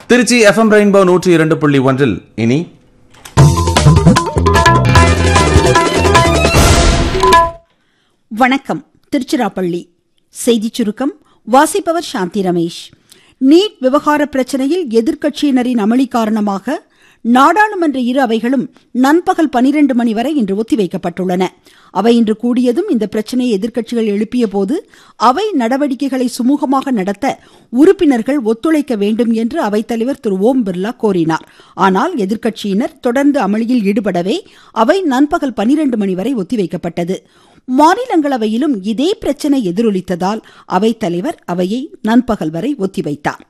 Trichy FM rainbow நூற்றி இரண்டு புள்ளி ஒன்றில் இனி வணக்கம் திருச்சிராப்பள்ளி செய்திச் சுருக்கம் வாசிப்பவர் சாந்தி ரமேஷ் நீட் விவகார பிரச்சனையில் எதிர்க்கட்சியினரின் அமளி காரணமாக நாடாளுமன்ற இரு அவைகளும் நண்பகல் பனிரெண்டு மணி வரை இன்று ஒத்திவைக்கப்பட்டுள்ளன அவை இன்று கூடியதும் இந்த பிரச்சனையை எதிர்க்கட்சிகள் எழுப்பிய போது அவை நடவடிக்கைகளை சுமூகமாக நடத்த உறுப்பினர்கள் ஒத்துழைக்க வேண்டும் என்று அவைத்தலைவர் திரு ஓம் பிர்லா கோரினார் ஆனால் எதிர்க்கட்சியினர் தொடர்ந்து அமளியில் ஈடுபடவே அவை நண்பகல் பனிரெண்டு மணி வரை ஒத்திவைக்கப்பட்டது மாநிலங்களவையிலும் இதே பிரச்சனை எதிரொலித்ததால் அவைத்தலைவர் அவையை நண்பகல் வரை ஒத்திவைத்தார்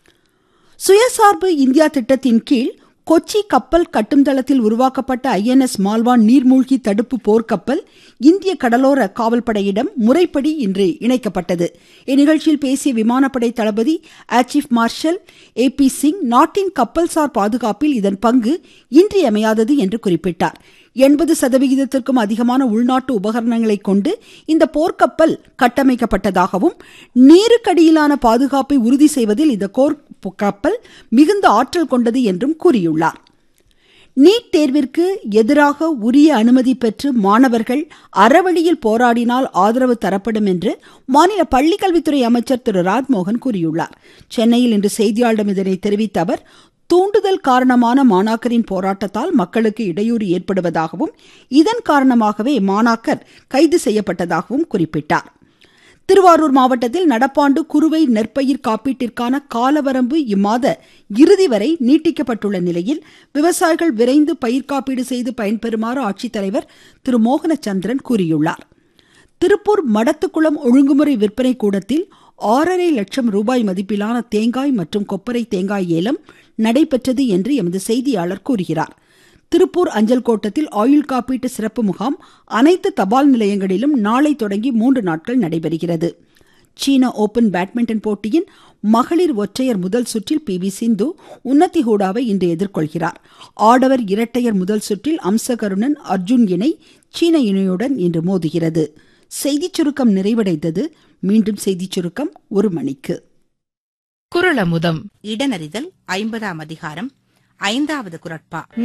சுயசார்பு இந்தியா திட்டத்தின் கீழ் கொச்சி கப்பல் கட்டும் தளத்தில் உருவாக்கப்பட்ட ஐஎன்எஸ் மால்வான் நீர்மூழ்கி தடுப்பு போர்க்கப்பல் இந்திய கடலோர காவல்படையிடம் முறைப்படி இன்று இணைக்கப்பட்டது இந்நிகழ்ச்சியில் பேசிய விமானப்படை தளபதி air chief marshal A P Singh நாட்டின் கப்பல்சார் பாதுகாப்பில் இதன் பங்கு இன்றியமையாதது என்று குறிப்பிட்டார் எண்பது சதவிகிதத்திற்கும் அதிகமான உள்நாட்டு உபகரணங்களை கொண்டு இந்த போர்க்கப்பல் கட்டமைக்கப்பட்டதாகவும் நீருக்கடியிலான பாதுகாப்பை உறுதி செய்வதில் இந்த கோர் கப்பல் மிகுந்த ஆற்றல் கொண்டது என்றும் கூறியுள்ளார் நீட் தேர்விற்கு எதிராக உரிய அனுமதி பெற்று மாணவர்கள் அறவழியில் போராடினால் ஆதரவு தரப்படும் என்று மாநில பள்ளிக்கல்வித்துறை அமைச்சர் திரு ராஜ்மோகன் கூறியுள்ளார் சென்னையில் இன்று செய்தியாளர்களிடம் இதனை தெரிவித்த அவர் தூண்டுதல் காரணமான மாணாக்கரின் போராட்டத்தால் மக்களுக்கு இடையூறு ஏற்படுவதாகவும் இதன் காரணமாகவே மாணாக்கர் கைது செய்யப்பட்டதாகவும் குறிப்பிட்டார் திருவாரூர் மாவட்டத்தில் நடப்பாண்டு குறுவை நெற்பயிர் காப்பீட்டிற்கான காலவரம்பு இம்மாத இறுதி வரை நீட்டிக்கப்பட்டுள்ள நிலையில் விவசாயிகள் விரைந்து பயிர் காப்பீடு செய்து பயன்பெறுமாறு ஆட்சித்தலைவர் திரு மோகனச்சந்திரன் கூறியுள்ளார் திருப்பூர் மடத்துக்குளம் ஒழுங்குமுறை விற்பனை கூடத்தில் ஆறரை லட்சம் ரூபாய் மதிப்பிலான தேங்காய் மற்றும் கொப்பரை தேங்காய் ஏலம் நடைபெற்றது என்று எமது செய்தியாளர் கூறுகிறார் திருப்பூர் அஞ்சல் கோட்டத்தில் ஆயுள் காப்பீட்டு சிறப்பு முகாம் அனைத்து தபால் நிலையங்களிலும் நாளை தொடங்கி மூன்று நாட்கள் நடைபெறுகிறது சீன ஓபன் பேட்மிண்டன் போட்டியின் மகளிர் ஒற்றையர் முதல் சுற்றில் பி வி சிந்து உன்னதி ஹூடாவை இன்று எதிர்கொள்கிறார் ஆடவர் இரட்டையர் முதல் சுற்றில் அம்சகருணன் அர்ஜுன் இணை சீன இணையுடன் இன்று மோதுகிறது செய்திச் சுருக்கம் நிறைவடைந்தது மீண்டும் செய்திச் சுருக்கம் ஒரு மணிக்கு குரலமுதம் இடனறிதல் ஐம்பதாம் அதிகாரம் ஐந்தாவது குரட்பா